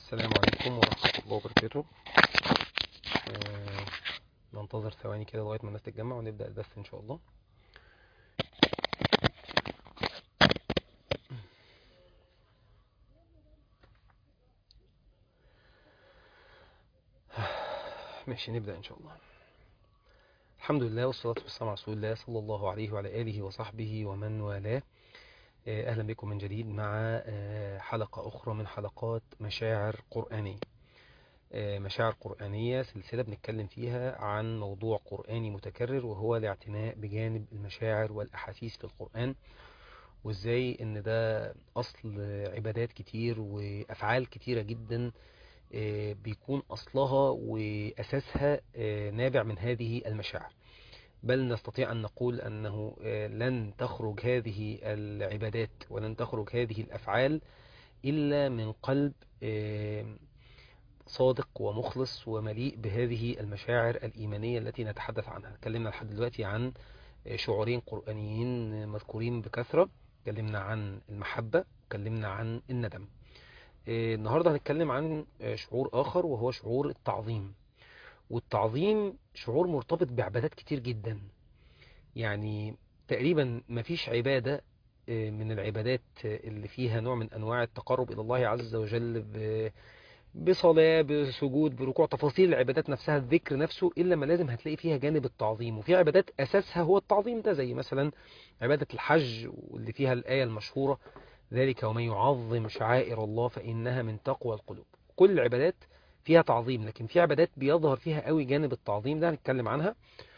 السلام عليكم ورحمة الله وبركاته آه، ننتظر ثواني كده لغاية ما الناس تتجمع ونبدأ البث إن شاء الله ماشي نبدأ إن شاء الله الحمد لله والصلاة والسلام على رسول الله صلى الله عليه وعلى آله وصحبه ومن والاه آه، أهلا بكم من جديد مع آه، حلقة أخرى من حلقات مشاعر قرآنية آه، مشاعر قرآنية سلسلة بنتكلم فيها عن موضوع قرآني متكرر وهو الاعتناء بجانب المشاعر والأحاسيس في القرآن وإزاي إن ده أصل عبادات كتير وأفعال كتيرة جدا آه، بيكون أصلها وأساسها آه، نابع من هذه المشاعر بل نستطيع أن نقول أنه آه، لن تخرج هذه العبادات ولن تخرج هذه الأفعال إلا من قلب آه، صادق ومخلص ومليء بهذه المشاعر الإيمانية التي نتحدث عنها تكلمنا لحد دلوقتي عن آه، شعورين قرآنيين مذكورين بكثرة تكلمنا عن المحبة تكلمنا عن الندم آه، النهاردة هنتكلم عن آه، شعور آخر وهو شعور التعظيم والتعظيم شعور مرتبط بعبادات كتير جدا يعني تقريبا مفيش عبادة آه، من العبادات آه، اللي فيها نوع من أنواع التقرب إلى الله عز وجل ب- بصلاة بسجود بركوع تفاصيل العبادات نفسها الذكر نفسه إلا ما لازم هتلاقي فيها جانب التعظيم وفي عبادات أساسها هو التعظيم ده زي مثلا عبادة الحج واللي فيها الآية المشهورة ذلك ومن يعظم شعائر الله فإنها من تقوى القلوب كل العبادات فيها تعظيم لكن في عبادات بيظهر فيها قوي جانب التعظيم ده هنتكلم عنها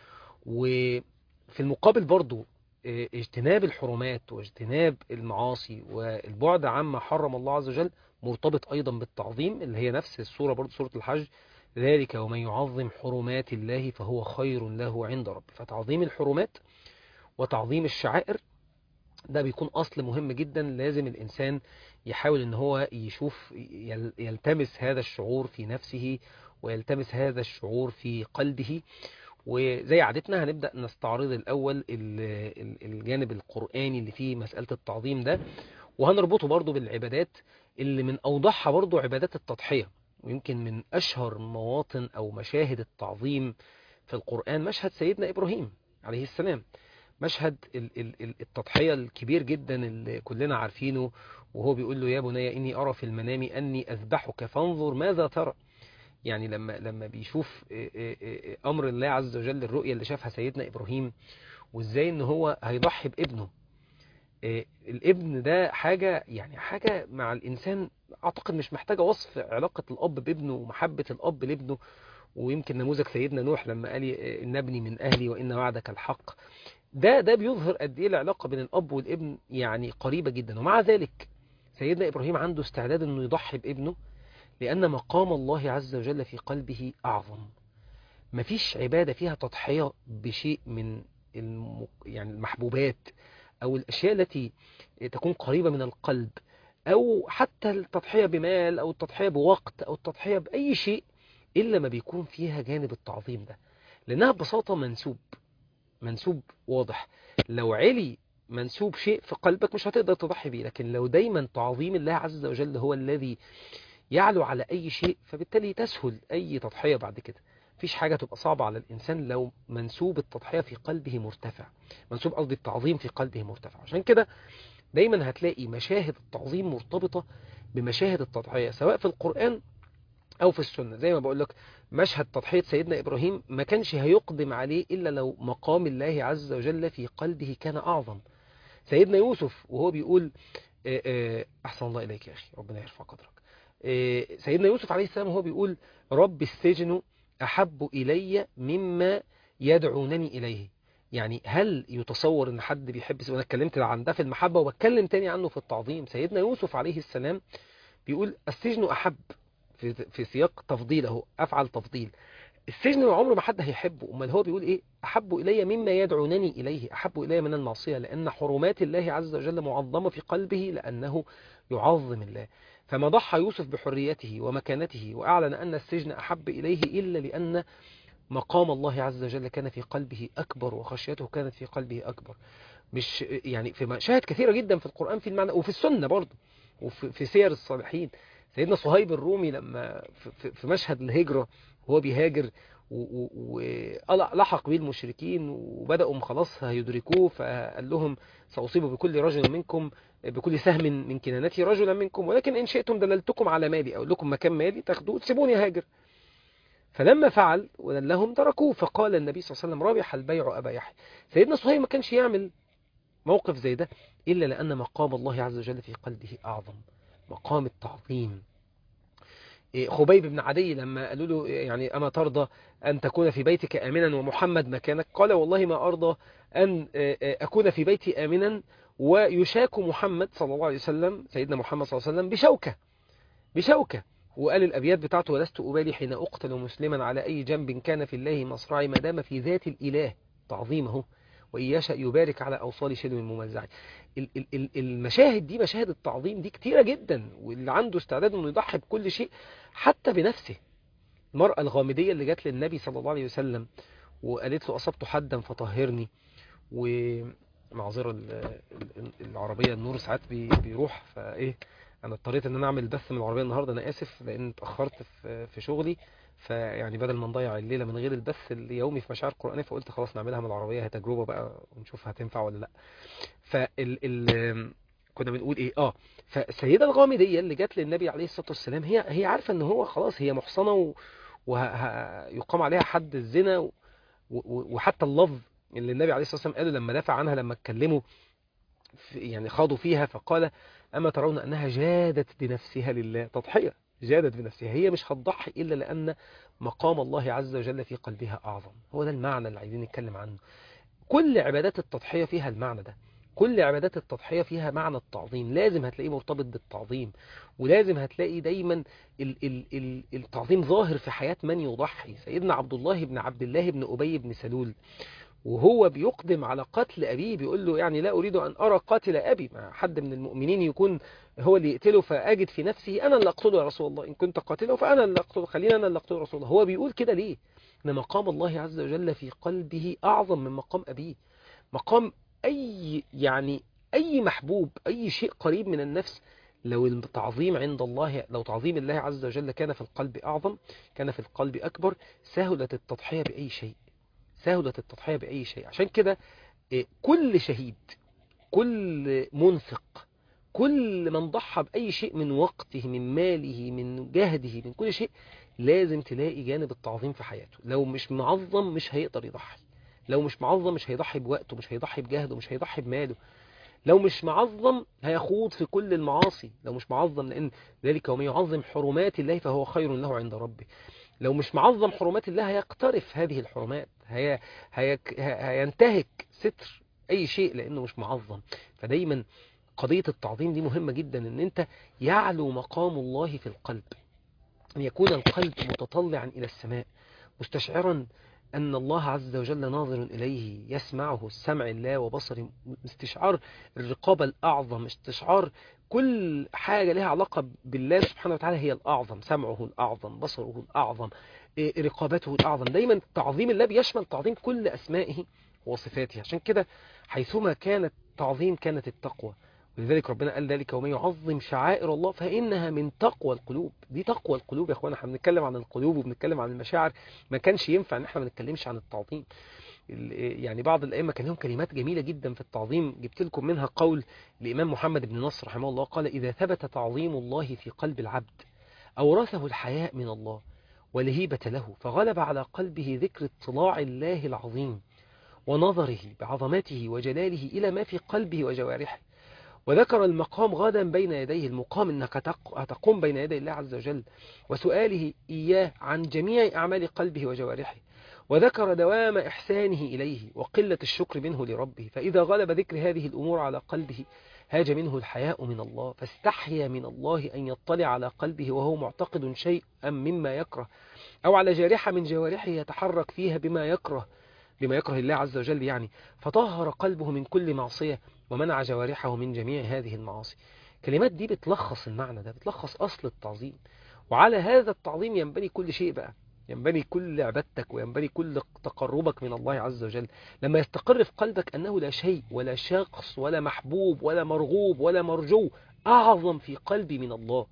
وفي المقابل برضو اه، اجتناب الحرمات واجتناب المعاصي والبعد عما حرم الله عز وجل مرتبط أيضا بالتعظيم اللي هي نفس السورة برضو سورة الحج ذلك ومن يعظم حرمات الله فهو خير له عند ربه فتعظيم الحرمات وتعظيم الشعائر ده بيكون أصل مهم جدا لازم الإنسان يحاول ان هو يشوف يل- يلتمس هذا الشعور في نفسه ويلتمس هذا الشعور في قلبه وزي عادتنا هنبدأ نستعرض الأول ال- ال- الجانب القرآني اللي فيه مسألة التعظيم ده وهنربطه برضو بالعبادات اللي من أوضحها برضو عبادات التضحية ويمكن من أشهر مواطن أو مشاهد التعظيم في القرآن مشهد سيدنا إبراهيم عليه السلام مشهد ال- ال- ال- التضحية الكبير جدا اللي كلنا عارفينه وهو بيقول له يا بني إني أرى في المنام أني أذبحك فانظر ماذا ترى يعني لما لما بيشوف إيه إيه إيه أمر الله عز وجل الرؤية اللي شافها سيدنا إبراهيم وإزاي إن هو هيضحي بابنه إيه، الابن ده حاجة يعني حاجة مع الإنسان أعتقد مش محتاجة وصف علاقة الأب بابنه ومحبة الأب لابنه ويمكن نموذج سيدنا نوح لما قال إيه، إن ابني من أهلي وإن وعدك الحق ده ده بيظهر قد ايه العلاقه بين الاب والابن يعني قريبه جدا ومع ذلك سيدنا ابراهيم عنده استعداد انه يضحي بابنه لان مقام الله عز وجل في قلبه اعظم مفيش عباده فيها تضحيه بشيء من الم... يعني المحبوبات او الاشياء التي تكون قريبه من القلب او حتى التضحيه بمال او التضحيه بوقت او التضحيه باي شيء الا ما بيكون فيها جانب التعظيم ده لانها ببساطه منسوب منسوب واضح لو علي منسوب شيء في قلبك مش هتقدر تضحي بيه لكن لو دايما تعظيم الله عز وجل هو الذي يعلو على أي شيء فبالتالي تسهل أي تضحية بعد كده مفيش حاجة تبقى صعبة على الإنسان لو منسوب التضحية في قلبه مرتفع منسوب قصدي التعظيم في قلبه مرتفع عشان كده دايما هتلاقي مشاهد التعظيم مرتبطة بمشاهد التضحية سواء في القرآن أو في السنة زي ما بقول لك مشهد تضحية سيدنا إبراهيم ما كانش هيقدم عليه إلا لو مقام الله عز وجل في قلبه كان أعظم سيدنا يوسف وهو بيقول آه، آه، أحسن الله إليك يا أخي ربنا يرفع قدرك آه، سيدنا يوسف عليه السلام وهو بيقول رب السجن أحب إلي مما يدعونني إليه يعني هل يتصور ان حد بيحب وانا اتكلمت عن ده في المحبة وبتكلم تاني عنه في التعظيم سيدنا يوسف عليه السلام بيقول السجن أحب في في سياق تفضيل اهو افعل تفضيل السجن عمره ما حد هيحبه امال هو بيقول ايه احب الي مما يدعونني اليه احب الي من المعصيه لان حرمات الله عز وجل معظمه في قلبه لانه يعظم الله فما ضحى يوسف بحريته ومكانته واعلن ان السجن احب اليه الا لان مقام الله عز وجل كان في قلبه اكبر وخشيته كانت في قلبه اكبر مش يعني في مشاهد كثيره جدا في القران في المعنى وفي السنه برضه وفي في سير الصالحين سيدنا صهيب الرومي لما في مشهد الهجرة وهو بيهاجر ولحق به المشركين وبدأوا خلاص هيدركوه فقال لهم سأصيب بكل رجل منكم بكل سهم من كنانتي رجلا منكم ولكن إن شئتم دللتكم على مالي أو لكم مكان مالي تاخدوه تسيبوني هاجر فلما فعل ودلهم تركوه فقال النبي صلى الله عليه وسلم رابح البيع أبا يحيى سيدنا صهيب ما كانش يعمل موقف زي ده إلا لأن مقام الله عز وجل في قلبه أعظم مقام التعظيم خبيب بن عدي لما قالوا له يعني أما ترضى أن تكون في بيتك آمنا ومحمد مكانك قال والله ما أرضى أن أكون في بيتي آمنا ويشاك محمد صلى الله عليه وسلم سيدنا محمد صلى الله عليه وسلم بشوكة بشوكة وقال الأبيات بتاعته ولست أبالي حين أقتل مسلما على أي جنب كان في الله مصرعي ما دام في ذات الإله تعظيمه وإن يشأ يبارك على أوصال شلو الممزع المشاهد دي مشاهد التعظيم دي كتيرة جدا واللي عنده استعداد انه يضحي بكل شيء حتى بنفسه المرأة الغامدية اللي جات للنبي صلى الله عليه وسلم وقالت له أصبت حدا فطهرني ومعذرة العربية النور ساعات بيروح فإيه أنا اضطريت إن أنا أعمل بث من العربية النهاردة أنا آسف لأن اتأخرت في شغلي فيعني بدل ما نضيع الليله من غير البث اليومي في مشاعر قرآنية فقلت خلاص نعملها من العربيه هي تجربه بقى ونشوف هتنفع ولا لا فال ال... كنا بنقول ايه اه فالسيده الغامديه اللي جت للنبي عليه الصلاه والسلام هي هي عارفه ان هو خلاص هي محصنه و... ويقام عليها حد الزنا و... وحتى اللفظ اللي النبي عليه الصلاه والسلام قاله لما دافع عنها لما اتكلموا يعني خاضوا فيها فقال اما ترون انها جادت بنفسها لله تضحيه جادت بنفسها هي مش هتضحي إلا لأن مقام الله عز وجل في قلبها أعظم هو ده المعنى اللي عايزين نتكلم عنه كل عبادات التضحية فيها المعنى ده كل عبادات التضحية فيها معنى التعظيم لازم هتلاقيه مرتبط بالتعظيم ولازم هتلاقي دايما ال ال ال التعظيم ظاهر في حياة من يضحي سيدنا عبد الله بن عبد الله بن أبي بن سلول وهو بيقدم على قتل أبيه بيقول له يعني لا أريد أن أرى قاتل أبي ما حد من المؤمنين يكون هو اللي يقتله فأجد في نفسه أنا اللي أقتله يا رسول الله إن كنت قاتله فأنا اللي أقتله خلينا أنا اللي أقتله يا رسول الله هو بيقول كده ليه إن مقام الله عز وجل في قلبه أعظم من مقام أبيه مقام أي يعني أي محبوب أي شيء قريب من النفس لو التعظيم عند الله لو تعظيم الله عز وجل كان في القلب أعظم كان في القلب أكبر سهلت التضحية بأي شيء سهلت التضحية بأي شيء عشان كده كل شهيد كل منفق كل من ضحى بأي شيء من وقته من ماله من جهده من كل شيء لازم تلاقي جانب التعظيم في حياته لو مش معظم مش هيقدر يضحي لو مش معظم مش هيضحي بوقته مش هيضحي بجهده مش هيضحي بماله لو مش معظم هيخوض في كل المعاصي لو مش معظم لأن ذلك ومن يعظم حرمات الله فهو خير له عند ربه لو مش معظم حرمات الله هيقترف هذه الحرمات هي هي هينتهك ستر أي شيء لأنه مش معظم فدايما قضية التعظيم دي مهمة جدا ان انت يعلو مقام الله في القلب ان يكون القلب متطلعا الى السماء مستشعرا أن الله عز وجل ناظر إليه يسمعه السمع الله وبصر استشعار الرقابة الأعظم استشعار كل حاجة لها علاقة بالله سبحانه وتعالى هي الأعظم سمعه الأعظم بصره الأعظم رقابته الأعظم دايما تعظيم الله بيشمل تعظيم كل أسمائه وصفاته عشان كده حيثما كانت تعظيم كانت التقوى ولذلك ربنا قال ذلك ومن يعظم شعائر الله فإنها من تقوى القلوب دي تقوى القلوب يا اخوانا احنا بنتكلم عن القلوب وبنتكلم عن المشاعر ما كانش ينفع ان احنا ما نتكلمش عن التعظيم يعني بعض الأئمة كان لهم كلمات جميلة جدا في التعظيم جبت لكم منها قول الإمام محمد بن نصر رحمه الله قال إذا ثبت تعظيم الله في قلب العبد أورثه الحياء من الله والهيبة له فغلب على قلبه ذكر اطلاع الله العظيم ونظره بعظمته وجلاله إلى ما في قلبه وجوارحه وذكر المقام غدا بين يديه المقام أنك تقوم بين يدي الله عز وجل وسؤاله إياه عن جميع أعمال قلبه وجوارحه وذكر دوام إحسانه إليه وقلة الشكر منه لربه فإذا غلب ذكر هذه الأمور على قلبه هاج منه الحياء من الله فاستحيا من الله أن يطلع على قلبه وهو معتقد شيئا مما يكره أو على جارحة من جوارحه يتحرك فيها بما يكره بما يكره الله عز وجل يعني فطهر قلبه من كل معصية ومنع جوارحه من جميع هذه المعاصي كلمات دي بتلخص المعنى ده بتلخص أصل التعظيم وعلى هذا التعظيم ينبني كل شيء بقى ينبني كل عبادتك وينبني كل تقربك من الله عز وجل لما يستقر في قلبك أنه لا شيء ولا شخص ولا محبوب ولا مرغوب ولا مرجو أعظم في قلبي من الله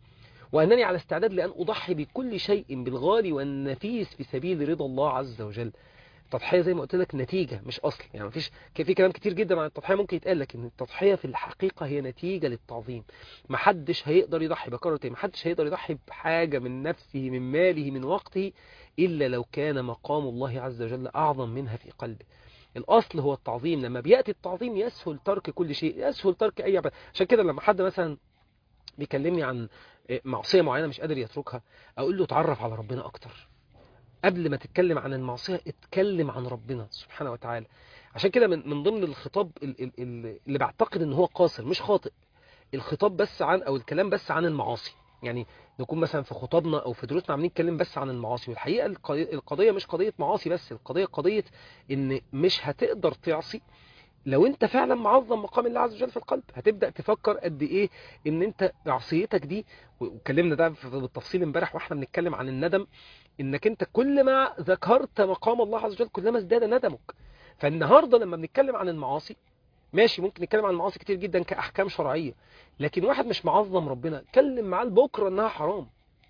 وأنني على استعداد لأن أضحي بكل شيء بالغالي والنفيس في سبيل رضا الله عز وجل التضحية زي ما قلت لك نتيجة مش أصل يعني مفيش في كلام كتير جدا عن التضحية ممكن يتقال لكن التضحية في الحقيقة هي نتيجة للتعظيم محدش هيقدر يضحي بكرر تاني محدش هيقدر يضحي بحاجة من نفسه من ماله من وقته إلا لو كان مقام الله عز وجل أعظم منها في قلبه الأصل هو التعظيم لما بيأتي التعظيم يسهل ترك كل شيء يسهل ترك أي عبادة عشان كده لما حد مثلا بيكلمني عن معصية معينة مش قادر يتركها أقول له اتعرف على ربنا أكتر قبل ما تتكلم عن المعصية اتكلم عن ربنا سبحانه وتعالى عشان كده من من ضمن الخطاب اللي بعتقد ان هو قاصر مش خاطئ الخطاب بس عن او الكلام بس عن المعاصي يعني نكون مثلا في خطابنا او في دروسنا عاملين نتكلم بس عن المعاصي والحقيقه القضيه مش قضيه معاصي بس القضيه قضيه ان مش هتقدر تعصي لو انت فعلا معظم مقام الله عز وجل في القلب هتبدا تفكر قد ايه ان انت معصيتك دي واتكلمنا ده بالتفصيل امبارح واحنا بنتكلم عن الندم انك انت كل ما ذكرت مقام الله عز وجل كلما ازداد ندمك فالنهارده لما بنتكلم عن المعاصي ماشي ممكن نتكلم عن المعاصي كتير جدا كاحكام شرعيه لكن واحد مش معظم ربنا اتكلم معاه لبكره انها حرام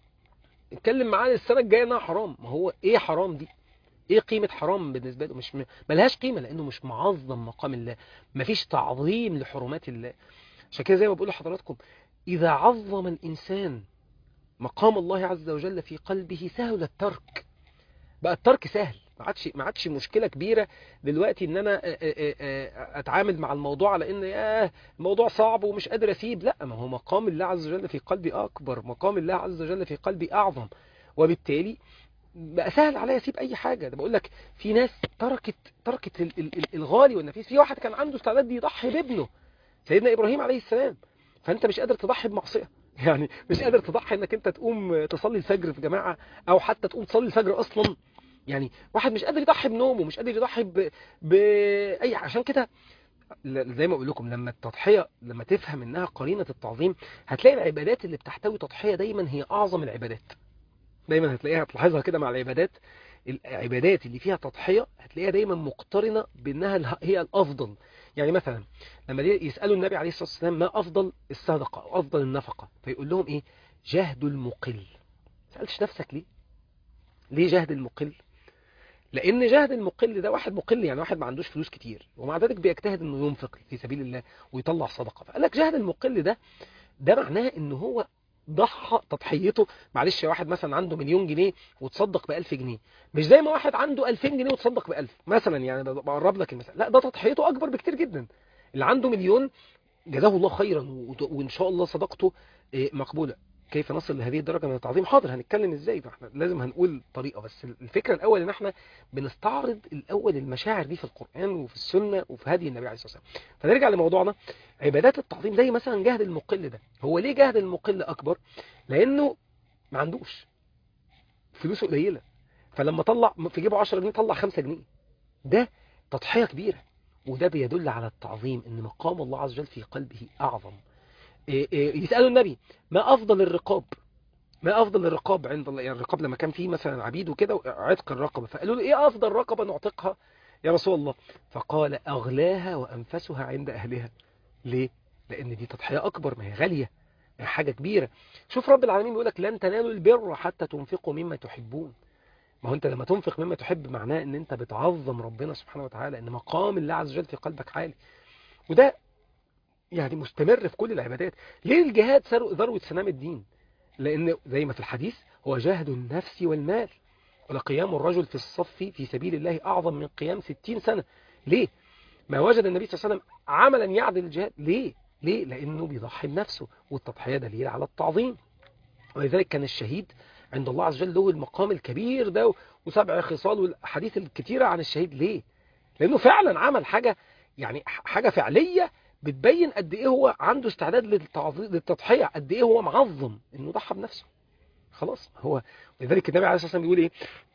اتكلم معاه السنه الجايه انها حرام ما هو ايه حرام دي ايه قيمة حرام بالنسبة له مش م... ملهاش قيمة لانه مش معظم مقام الله مفيش تعظيم لحرمات الله عشان كده زي ما بقول لحضراتكم اذا عظم الانسان مقام الله عز وجل في قلبه سهل الترك بقى الترك سهل ما عادش ما عادش مشكله كبيره دلوقتي ان انا اتعامل مع الموضوع على ان ياه الموضوع صعب ومش قادر اسيب لا ما هو مقام الله عز وجل في قلبي اكبر مقام الله عز وجل في قلبي اعظم وبالتالي بقى سهل عليا اسيب اي حاجه ده بقول لك في ناس تركت تركت ال ال ال الغالي والنفيس في واحد كان عنده استعداد يضحي بابنه سيدنا ابراهيم عليه السلام فانت مش قادر تضحي بمعصيه يعني مش قادر تضحي انك انت تقوم تصلي الفجر في جماعه او حتى تقوم تصلي الفجر اصلا يعني واحد مش قادر يضحي بنومه مش قادر يضحي ب... باي عشان كده زي ما اقول لكم لما التضحيه لما تفهم انها قرينه التعظيم هتلاقي العبادات اللي بتحتوي تضحيه دايما هي اعظم العبادات دايما هتلاقيها تلاحظها كده مع العبادات العبادات اللي فيها تضحيه هتلاقيها دايما مقترنه بانها هي الافضل يعني مثلا لما يسالوا النبي عليه الصلاه والسلام ما افضل الصدقه او افضل النفقه فيقول لهم ايه جهد المقل سالتش نفسك ليه ليه جهد المقل لان جهد المقل ده واحد مقل يعني واحد ما عندوش فلوس كتير ومع ذلك بيجتهد انه ينفق في سبيل الله ويطلع صدقه فقال لك جهد المقل ده ده معناه ان هو ضحى تضحيته معلش واحد مثلا عنده مليون جنيه وتصدق ب 1000 جنيه مش زي ما واحد عنده 2000 جنيه وتصدق ب 1000 مثلا يعني بقرب لك المثال لا ده تضحيته اكبر بكتير جدا اللي عنده مليون جزاه الله خيرا وان شاء الله صدقته مقبوله كيف نصل لهذه الدرجه من التعظيم حاضر هنتكلم ازاي فاحنا لازم هنقول طريقه بس الفكره الاول ان احنا بنستعرض الاول المشاعر دي في القران وفي السنه وفي هدي النبي عليه الصلاه والسلام فنرجع لموضوعنا عبادات التعظيم زي مثلا جهد المقل ده هو ليه جهد المقل اكبر لانه ما عندوش فلوسه قليله فلما طلع في جيبه 10 جنيه طلع 5 جنيه ده تضحيه كبيره وده بيدل على التعظيم ان مقام الله عز وجل في قلبه اعظم يسألوا النبي ما أفضل الرقاب ما أفضل الرقاب عند الله يعني الرقاب لما كان فيه مثلا عبيد وكده عتق الرقبة فقالوا له إيه أفضل رقبة نعتقها يا رسول الله فقال أغلاها وأنفسها عند أهلها ليه؟ لأن دي تضحية أكبر ما هي غالية ما هي حاجة كبيرة شوف رب العالمين بيقول لك لن تنالوا البر حتى تنفقوا مما تحبون ما هو انت لما تنفق مما تحب معناه ان انت بتعظم ربنا سبحانه وتعالى ان مقام الله عز وجل في قلبك عالي وده يعني مستمر في كل العبادات ليه الجهاد ذروة سنام الدين لأن زي ما في الحديث هو جهد النفس والمال ولقيام الرجل في الصف في سبيل الله أعظم من قيام ستين سنة ليه ما وجد النبي صلى الله عليه وسلم عملا يعدل الجهاد ليه ليه لأنه بيضحي بنفسه والتضحية دليل على التعظيم ولذلك كان الشهيد عند الله عز وجل له المقام الكبير ده وسبع خصال والحديث الكتيرة عن الشهيد ليه لأنه فعلا عمل حاجة يعني حاجة فعلية بتبين قد ايه هو عنده استعداد للتضحية قد ايه هو معظم انه ضحى بنفسه خلاص هو لذلك النبي عليه الصلاة والسلام بيقول ايه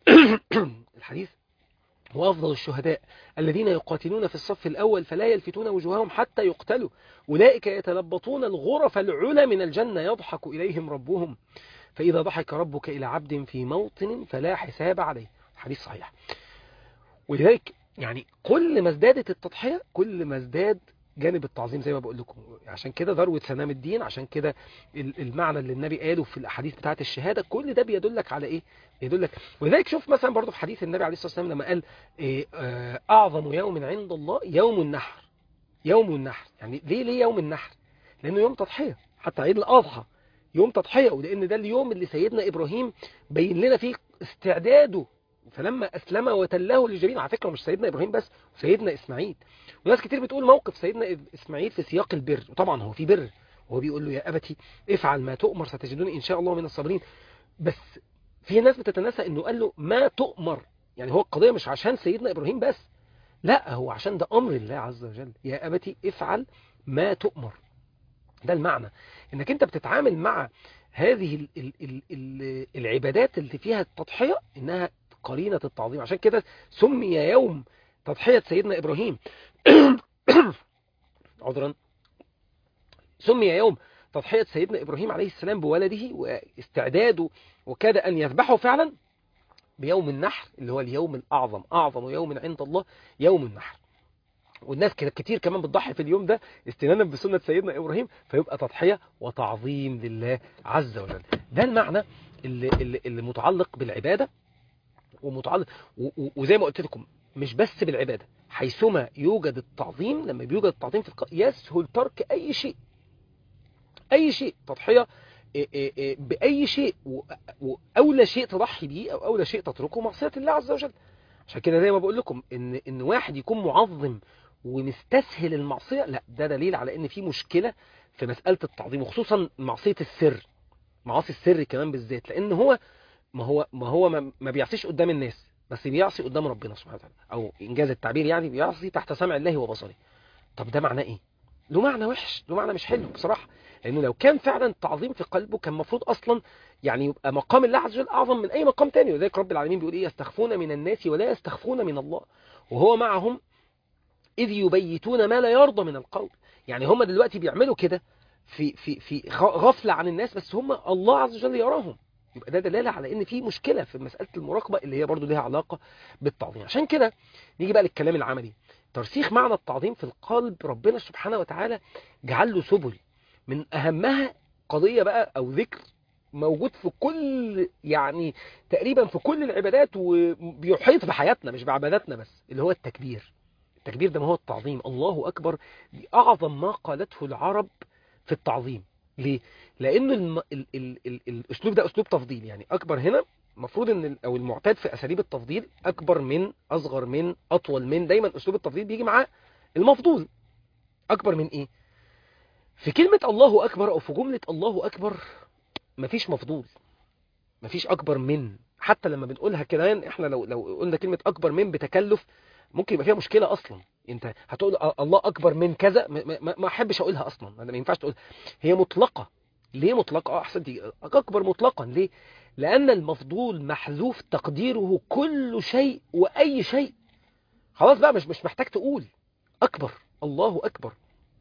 الحديث هو أفضل الشهداء الذين يقاتلون في الصف الأول فلا يلفتون وجوههم حتى يقتلوا أولئك يتلبطون الغرف العلى من الجنة يضحك إليهم ربهم فإذا ضحك ربك إلى عبد في موطن فلا حساب عليه حديث صحيح ولذلك يعني كل ما ازدادت التضحية كل ما ازداد جانب التعظيم زي ما بقول لكم عشان كده ذروه سنام الدين عشان كده ال- المعنى اللي النبي قاله في الاحاديث بتاعه الشهاده كل ده بيدلك على ايه يدلك ولذلك شوف مثلا برضه في حديث النبي عليه الصلاه والسلام لما قال إيه آه، اعظم يوم عند الله يوم النحر يوم النحر يعني ليه ليه يوم النحر لانه يوم تضحيه حتى عيد الاضحى يوم تضحيه ولان ده اليوم اللي سيدنا ابراهيم بين لنا فيه استعداده فلما اسلم وتله للجبين على فكره مش سيدنا ابراهيم بس سيدنا اسماعيل وناس كتير بتقول موقف سيدنا اسماعيل في سياق البر وطبعا هو في بر وهو بيقول له يا ابتي افعل ما تؤمر ستجدني ان شاء الله من الصابرين بس في ناس بتتناسى انه قال له ما تؤمر يعني هو القضيه مش عشان سيدنا ابراهيم بس لا هو عشان ده امر الله عز وجل يا ابتي افعل ما تؤمر ده المعنى انك انت بتتعامل مع هذه ال ال ال ال العبادات اللي فيها التضحيه انها قرينه التعظيم عشان كده سمي يوم تضحيه سيدنا ابراهيم عذرا سمي يوم تضحية سيدنا إبراهيم عليه السلام بولده واستعداده وكاد أن يذبحه فعلا بيوم النحر اللي هو اليوم الأعظم أعظم يوم عند الله يوم النحر والناس كده كتير كمان بتضحي في اليوم ده استنانا بسنة سيدنا إبراهيم فيبقى تضحية وتعظيم لله عز وجل ده المعنى اللي, اللي, اللي متعلق بالعبادة ومتعلق و- و- وزي ما قلت لكم مش بس بالعبادة حيثما يوجد التعظيم لما بيوجد التعظيم في الق... يسهل ترك أي شيء أي شيء تضحية إيه إيه إيه بأي شيء و- وأولى شيء تضحي بيه أو أولى شيء تتركه معصية الله عز وجل عشان كده زي ما بقول لكم إن إن واحد يكون معظم ومستسهل المعصية لا ده دليل على إن في مشكلة في مسألة التعظيم وخصوصا معصية السر معاصي السر كمان بالذات لأن هو ما هو ما هو ما, ما بيعصيش قدام الناس بس بيعصي قدام ربنا سبحانه وتعالى او انجاز التعبير يعني بيعصي تحت سمع الله وبصره طب ده معناه ايه له معنى وحش له معنى مش حلو بصراحه لانه لو كان فعلا تعظيم في قلبه كان المفروض اصلا يعني يبقى مقام الله عز وجل اعظم من اي مقام تاني ولذلك رب العالمين بيقول ايه يستخفون من الناس ولا يستخفون من الله وهو معهم اذ يبيتون ما لا يرضى من القول يعني هم دلوقتي بيعملوا كده في في في غ- غفله عن الناس بس هم الله عز وجل يراهم يبقى ده دلاله على ان في مشكله في مساله المراقبه اللي هي برضو ليها علاقه بالتعظيم عشان كده نيجي بقى للكلام العملي ترسيخ معنى التعظيم في القلب ربنا سبحانه وتعالى جعل له سبل من اهمها قضيه بقى او ذكر موجود في كل يعني تقريبا في كل العبادات وبيحيط بحياتنا مش بعباداتنا بس اللي هو التكبير التكبير ده ما هو التعظيم الله اكبر دي اعظم ما قالته العرب في التعظيم ليه لان الم... ال... ال... ال... الاسلوب ده اسلوب تفضيل يعني اكبر هنا المفروض ان ال- او المعتاد في اساليب التفضيل اكبر من اصغر من اطول من دايما اسلوب التفضيل بيجي معاه المفضول اكبر من ايه في كلمة الله اكبر او في جملة الله اكبر مفيش مفضول مفيش اكبر من حتى لما بنقولها كمان احنا لو لو قلنا كلمة اكبر من بتكلف ممكن يبقى فيها مشكلة اصلا انت هتقول أ- الله اكبر من كذا ما- ما ما احبش اقولها اصلا انا ما ينفعش تقول هي مطلقة ليه مطلقة اه احسن دي اكبر مطلقا ليه لان المفضول محذوف تقديره كل شيء واي شيء خلاص بقى مش مش محتاج تقول اكبر الله اكبر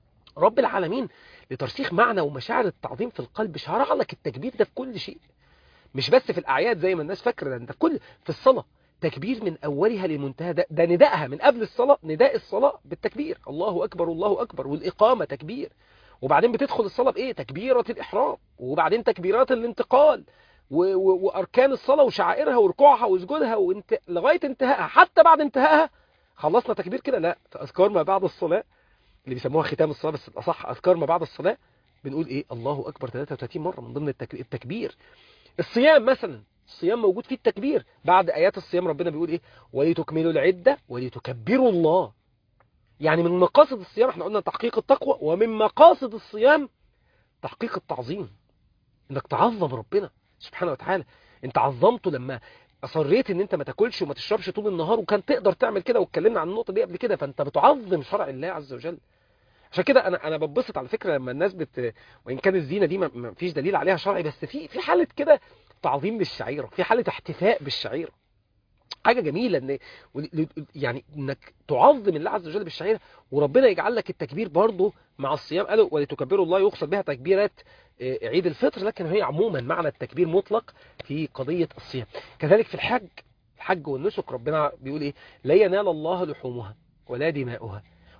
رب العالمين لترسيخ معنى ومشاعر التعظيم في القلب شرع لك التكبير ده في كل شيء مش بس في الاعياد زي ما الناس فاكره ده انت في كل في الصلاه تكبير من اولها للمنتهى ده, ده ندائها من قبل الصلاه نداء الصلاه بالتكبير الله اكبر الله اكبر والاقامه تكبير وبعدين بتدخل الصلاه بايه تكبيره الاحرام وبعدين تكبيرات الانتقال و و واركان الصلاه وشعائرها وركوعها وسجودها وانت لغايه انتهائها حتى بعد انتهائها خلصنا تكبير كده لا في اذكار ما بعد الصلاه اللي بيسموها ختام الصلاه بس الاصح اذكار ما بعد الصلاه بنقول ايه الله اكبر 33 مره من ضمن التك- التكبير الصيام مثلا الصيام موجود فيه التكبير بعد ايات الصيام ربنا بيقول ايه ولتكملوا العده ولتكبروا الله يعني من مقاصد الصيام احنا قلنا تحقيق التقوى ومن مقاصد الصيام تحقيق التعظيم انك تعظم ربنا سبحانه وتعالى انت عظمته لما اصريت ان انت ما تاكلش وما تشربش طول النهار وكان تقدر تعمل كده واتكلمنا عن النقطه دي قبل كده فانت بتعظم شرع الله عز وجل عشان كده انا انا ببسط على فكره لما الناس بت وان كان الزينه دي ما ما فيش دليل عليها شرعي بس في في حاله كده تعظيم للشعيره في حاله احتفاء بالشعيره حاجه جميله ان ول- يعني انك تعظم الله عز وجل بالشعيره وربنا يجعل لك التكبير برضه مع الصيام قالوا ولتكبروا الله يقصد بها تكبيرات آه، عيد الفطر لكن هي عموما معنى التكبير مطلق في قضيه الصيام كذلك في الحج الحج والنسك ربنا بيقول ايه لا ينال الله لحومها ولا دماؤها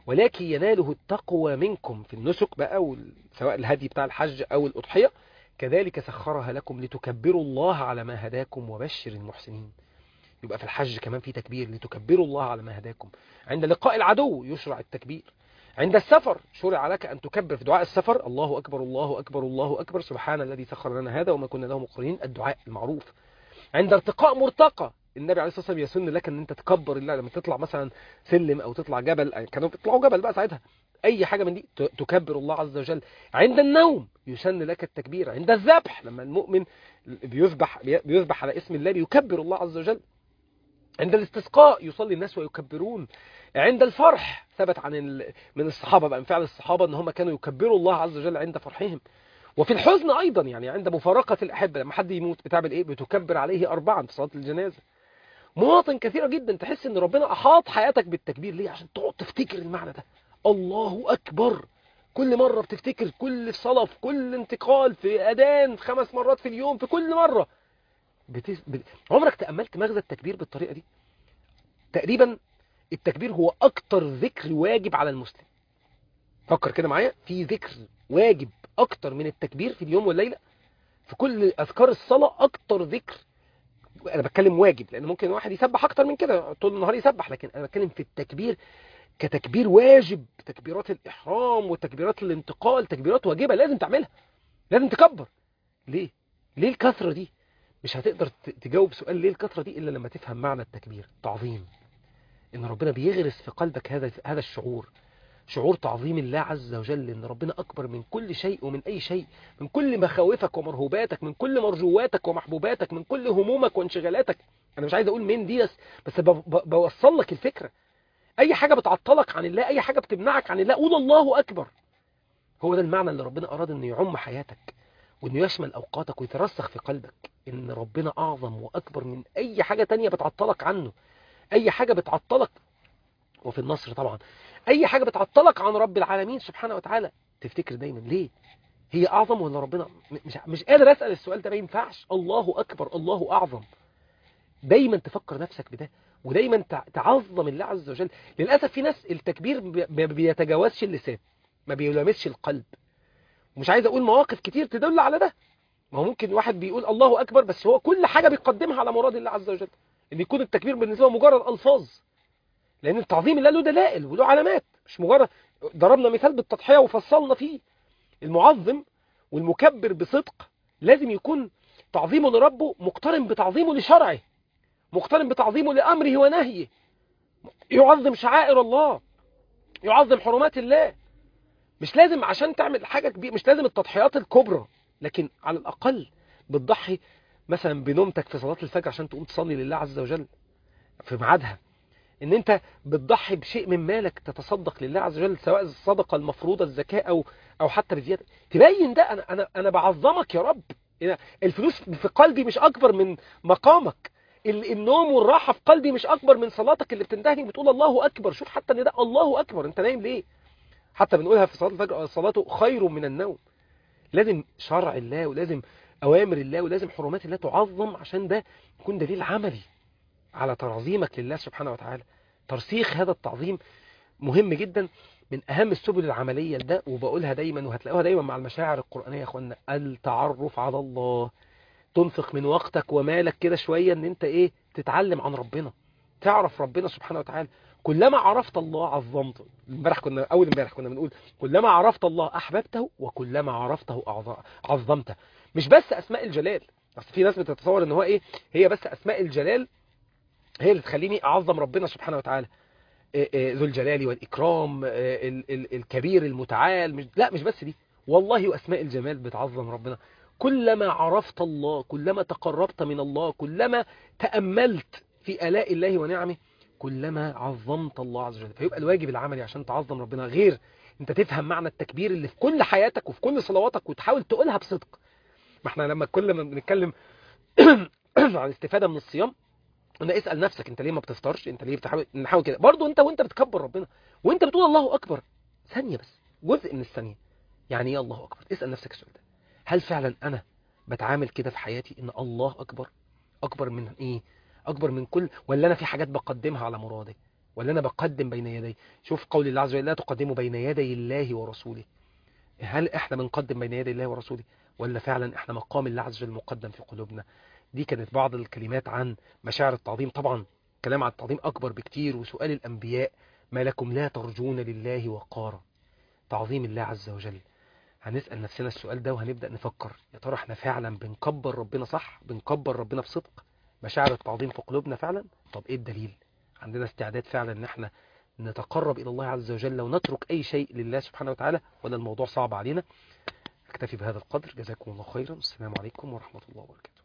ولكن يناله التقوى منكم في النسك بقى وال- سواء الهدي بتاع الحج أو الأضحية كذلك سخرها لكم لتكبروا الله على ما هداكم وبشر المحسنين يبقى في الحج كمان في تكبير لتكبروا الله على ما هداكم عند لقاء العدو يشرع التكبير عند السفر شرع لك أن تكبر في دعاء السفر الله أكبر الله أكبر الله أكبر سبحان الذي سخر لنا هذا وما كنا له مقرنين الدعاء المعروف عند ارتقاء مرتقى النبي عليه الصلاة والسلام يسن لك أن أنت تكبر الله لما تطلع مثلا سلم أو تطلع جبل أي كانوا بيطلعوا جبل بقى ساعتها أي حاجة من دي ت- تكبر الله عز وجل عند النوم يسن لك التكبير عند الذبح لما المؤمن بيذبح بيذبح على اسم الله بيكبر الله عز وجل عند الاستسقاء يصلي الناس ويكبرون عند الفرح ثبت عن ال... من الصحابة بقى من فعل الصحابة ان هم كانوا يكبروا الله عز وجل عند فرحهم وفي الحزن ايضا يعني عند مفارقة الاحبة لما حد يموت بتعمل ايه بتكبر عليه اربعا في صلاة الجنازة مواطن كثيرة جدا تحس ان ربنا احاط حياتك بالتكبير ليه عشان تقعد تفتكر المعنى ده الله اكبر كل مرة بتفتكر كل صلاة في كل انتقال في اذان في خمس مرات في اليوم في كل مرة بتس... بت... عمرك تأملت مغزى التكبير بالطريقة دي تقريبا التكبير هو اكتر ذكر واجب على المسلم فكر كده معايا في ذكر واجب اكتر من التكبير في اليوم والليلة في كل اذكار الصلاة اكتر ذكر انا بتكلم واجب لان ممكن واحد يسبح اكتر من كده طول النهار يسبح لكن انا بتكلم في التكبير كتكبير واجب تكبيرات الاحرام وتكبيرات الانتقال تكبيرات واجبة لازم تعملها لازم تكبر ليه ليه الكثرة دي مش هتقدر ت- تجاوب سؤال ليه الكثرة دي الا لما تفهم معنى التكبير تعظيم ان ربنا بيغرس في قلبك هذا هذا الشعور شعور تعظيم الله عز وجل ان ربنا اكبر من كل شيء ومن اي شيء من كل مخاوفك ومرهوباتك من كل مرجواتك ومحبوباتك من كل همومك وانشغالاتك انا مش عايز اقول من دي بس بس ب- ب- بوصل لك الفكرة اي حاجة بتعطلك عن الله اي حاجة بتمنعك عن الله قول الله اكبر هو ده المعنى اللي ربنا اراد انه يعم حياتك وانه يشمل اوقاتك ويترسخ في قلبك ان ربنا اعظم واكبر من اي حاجة تانية بتعطلك عنه اي حاجة بتعطلك وفي النصر طبعا اي حاجة بتعطلك عن رب العالمين سبحانه وتعالى تفتكر دايما ليه هي اعظم ولا ربنا م- مش مش قادر اسال السؤال ده ما ينفعش الله اكبر الله اعظم دايما تفكر نفسك بده ودايما تع- تعظم الله عز وجل للاسف في ناس التكبير بي- ما بيتجاوزش اللسان ما بيلامسش القلب ومش عايز اقول مواقف كتير تدل على ده ما هو ممكن واحد بيقول الله اكبر بس هو كل حاجه بيقدمها على مراد الله عز وجل ان يكون التكبير بالنسبه له مجرد الفاظ لان التعظيم الله له دلائل وله علامات مش مجرد ضربنا مثال بالتضحيه وفصلنا فيه المعظم والمكبر بصدق لازم يكون تعظيمه لربه مقترن بتعظيمه لشرعه مقترن بتعظيمه لامره ونهيه يعظم شعائر الله يعظم حرمات الله مش لازم عشان تعمل حاجه كبيره مش لازم التضحيات الكبرى لكن على الاقل بتضحي مثلا بنومتك في صلاه الفجر عشان تقوم تصلي لله عز وجل في ميعادها ان انت بتضحي بشيء من مالك تتصدق لله عز وجل سواء الصدقه المفروضه الزكاه او او حتى بزياده تبين ده انا انا انا بعظمك يا رب أنا الفلوس في قلبي مش اكبر من مقامك ال- النوم والراحه في قلبي مش اكبر من صلاتك اللي بتنتهي بتقول الله اكبر شوف حتى ان ده الله اكبر انت نايم ليه حتى بنقولها في صلاه الفجر الصلاه خير من النوم لازم شرع الله ولازم اوامر الله ولازم حرمات الله تعظم عشان ده يكون دليل عملي على تعظيمك لله سبحانه وتعالى ترسيخ هذا التعظيم مهم جدا من اهم السبل العمليه لده وبقولها دايما وهتلاقوها دايما مع المشاعر القرانيه يا اخوانا التعرف على الله تنفق من وقتك ومالك كده شويه ان انت ايه تتعلم عن ربنا تعرف ربنا سبحانه وتعالى كلما عرفت الله عظمته امبارح كنا اول امبارح كنا بنقول كلما عرفت الله احببته وكلما عرفته أعظ- عظمته مش بس اسماء الجلال اصل في ناس بتتصور ان هو ايه هي بس اسماء الجلال هي اللي تخليني اعظم ربنا سبحانه وتعالى إيه إيه ذو الجلال والإكرام إيه ال- ال- الكبير المتعال مش لا مش بس دي والله وأسماء الجمال بتعظم ربنا كلما عرفت الله كلما تقربت من الله كلما تأملت في آلاء الله ونعمه كلما عظمت الله عز وجل فيبقى الواجب العملي عشان تعظم ربنا غير انت تفهم معنى التكبير اللي في كل حياتك وفي كل صلواتك وتحاول تقولها بصدق ما احنا لما كل ما بنتكلم عن الاستفادة من الصيام قلنا اسأل نفسك انت ليه ما بتفطرش انت ليه بتحاول نحاول كده برضه انت وانت بتكبر ربنا وانت بتقول الله اكبر ثانية بس جزء من الثانية يعني ايه الله اكبر اسأل نفسك السؤال ده هل فعلا انا بتعامل كده في حياتي ان الله اكبر اكبر من ايه اكبر من كل ولا انا في حاجات بقدمها على مرادي ولا انا بقدم بين يدي شوف قول الله عز وجل لا تقدموا بين يدي الله ورسوله هل احنا بنقدم بين يدي الله ورسوله ولا فعلا احنا مقام الله عز وجل مقدم في قلوبنا دي كانت بعض الكلمات عن مشاعر التعظيم طبعا كلام عن التعظيم اكبر بكتير وسؤال الانبياء ما لكم لا ترجون لله وقارا تعظيم الله عز وجل هنسأل نفسنا السؤال ده وهنبدأ نفكر يا ترى احنا فعلا بنكبر ربنا صح بنكبر ربنا بصدق مشاعر التعظيم في قلوبنا فعلا طب ايه الدليل عندنا استعداد فعلا ان احنا نتقرب الى الله عز وجل ونترك اي شيء لله سبحانه وتعالى ولا الموضوع صعب علينا اكتفي بهذا القدر جزاكم الله خيرا والسلام عليكم ورحمة الله وبركاته